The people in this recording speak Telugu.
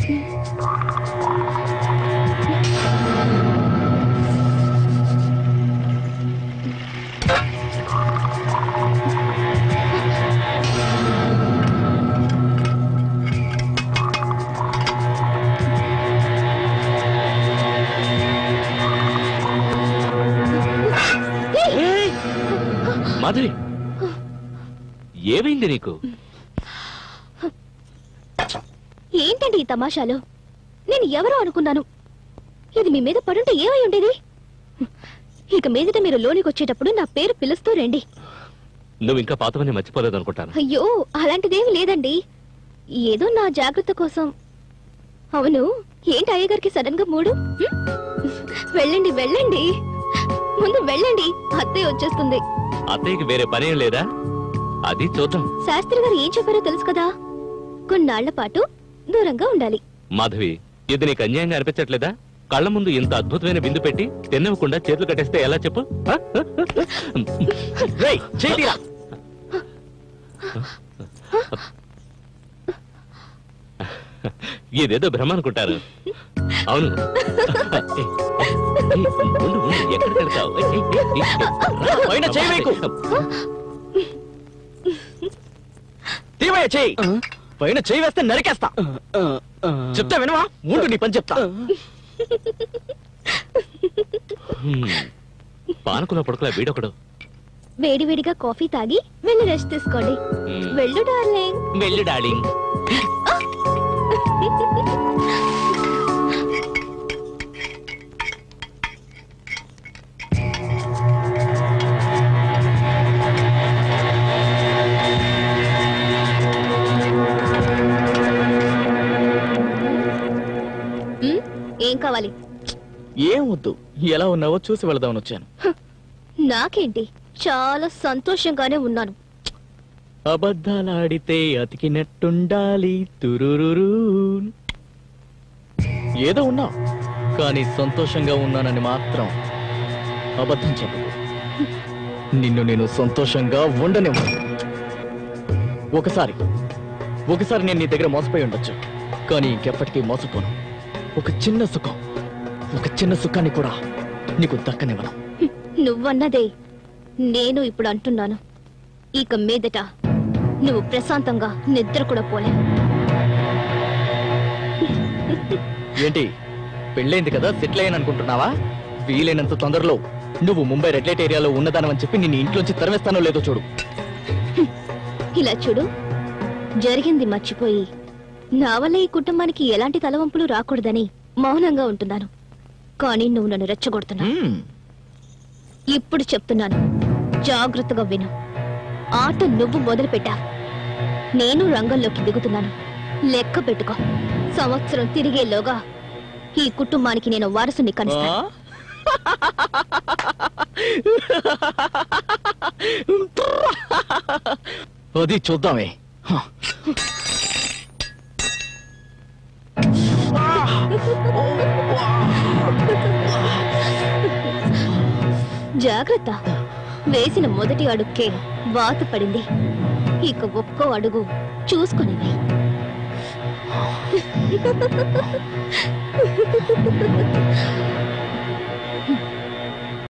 ఏయ్! మాధురి ఏమైంది నీకు ఏంటండి ఈ తమాషాలు నేను ఎవరో అనుకున్నాను ఇది మీ మీద పడుంటే ఏమై ఉండేది ఇక మీదట మీరు లోనికి వచ్చేటప్పుడు నా పేరు పిలుస్తూ రండి నువ్వు ఇంకా పాతవని మర్చిపోలేదు అనుకుంటాను అయ్యో అలాంటిదేమి లేదండి ఏదో నా జాగ్రత్త కోసం అవును ఏంటి అయ్యగారికి సడన్ గా మూడు హ్మ్? వెళ్ళండి వెళ్ళండి ముందు వెళ్ళండి అత్తయ్య వచ్చేస్తుంది అత్తయ్యకి వేరే పనేం లేదా అది చూద్దాం శాస్త్రి గారు ఏం చెప్పారో తెలుసు కదా కొన్నాళ్ల పాటు దూరంగా ఉండాలి మాధవి ఇది నీకు అన్యాయంగా అనిపించట్లేదా కళ్ళ ముందు ఇంత అద్భుతమైన విందు పెట్టి తిన్నవకుండా చేతులు కట్టేస్తే ఎలా చెప్పు ఆ? రేయ్, చేయి తీరా. ఇదేదో భ్రమ అనుకుంటారు అవును ఏయ్, ఏయ్, ఉండు, ఉండు, ఎక్కడికి వెళ్తావు? ఏయ్, ఏయ్, ఏయ్, ఏయ్, రా, పైన చేయి వేయకు. తీవయ్య చెయ్యి పైన చేయి వేస్తే నరికేస్తా చెప్తా వినవా ఉండు నీ పని చెప్తా హ్మ్. పానకుల పడుకుల వీడొకడు వేడివేడిగా కాఫీ తాగి వెళ్ళి రెస్ట్ తీసుకోండి హ్మ్. వెళ్ళు డార్లింగ్ వెళ్ళు డార్లింగ్ ఉమ్, ఏం కావాలి ఏం వద్దు ఎలా ఉన్నావో చూసి వెళదామని వచ్చాను నాకేంటి చాలా సంతోషంగానే ఉన్నాను అబద్ధాలాడితే అతికినట్టుండాలి తురురురు ఏదో ఉన్నా కానీ సంతోషంగా ఉన్నానని మాత్రం అబద్ధం చెప్పు నిన్ను నేను సంతోషంగా ఉండనివ్వను ఒకసారి ఒకసారి నేను నీ దగ్గర మోసపోయి ఉండొచ్చు కానీ ఇంకెప్పటికీ మోసపోను ఒక చిన్న సుఖం ఒక చిన్న సుఖాన్ని కూడా నీకు దక్కనివ్వను నువ్వన్నదే నేను ఇప్పుడు అంటున్నాను ఇక మీదట నువ్వు ప్రశాంతంగా నిద్ర కూడా పోలే ఏంటి పెళ్ళైంది కదా సెటిల్ అయ్యాను అనుకుంటున్నావా వీలైనంత తొందరలో నువ్వు ముంబై రెడ్ లైట్ ఏరియాలో ఉన్నదానని చెప్పి నిన్ను ఇంట్లోంచి తరివేస్తానో లేదో చూడు ఇలా చూడు జరిగింది మర్చిపోయి నా వల్ల ఈ కుటుంబానికి ఎలాంటి తలవంపులు రాకూడదని మౌనంగా ఉంటున్నాను కానీ నువ్వు నన్ను రెచ్చగొడుతున్నావు మ్మ్. ఇప్పుడు చెప్తున్నాను జాగ్రత్తగా విను ఆట నువ్వు మొదలుపెట్టా నేను రంగంలోకి దిగుతున్నాను లెక్క పెట్టుకో సంవత్సరం తిరిగేలోగా ఈ కుటుంబానికి నేను వారసుని ఆ? కనిస్తాను అది చూద్దామే హ. జాగ్రత్త వేసిన మొదటి అడుక్కే వాత పడింది ఇక ఒక్కో అడుగు చూసుకునేవి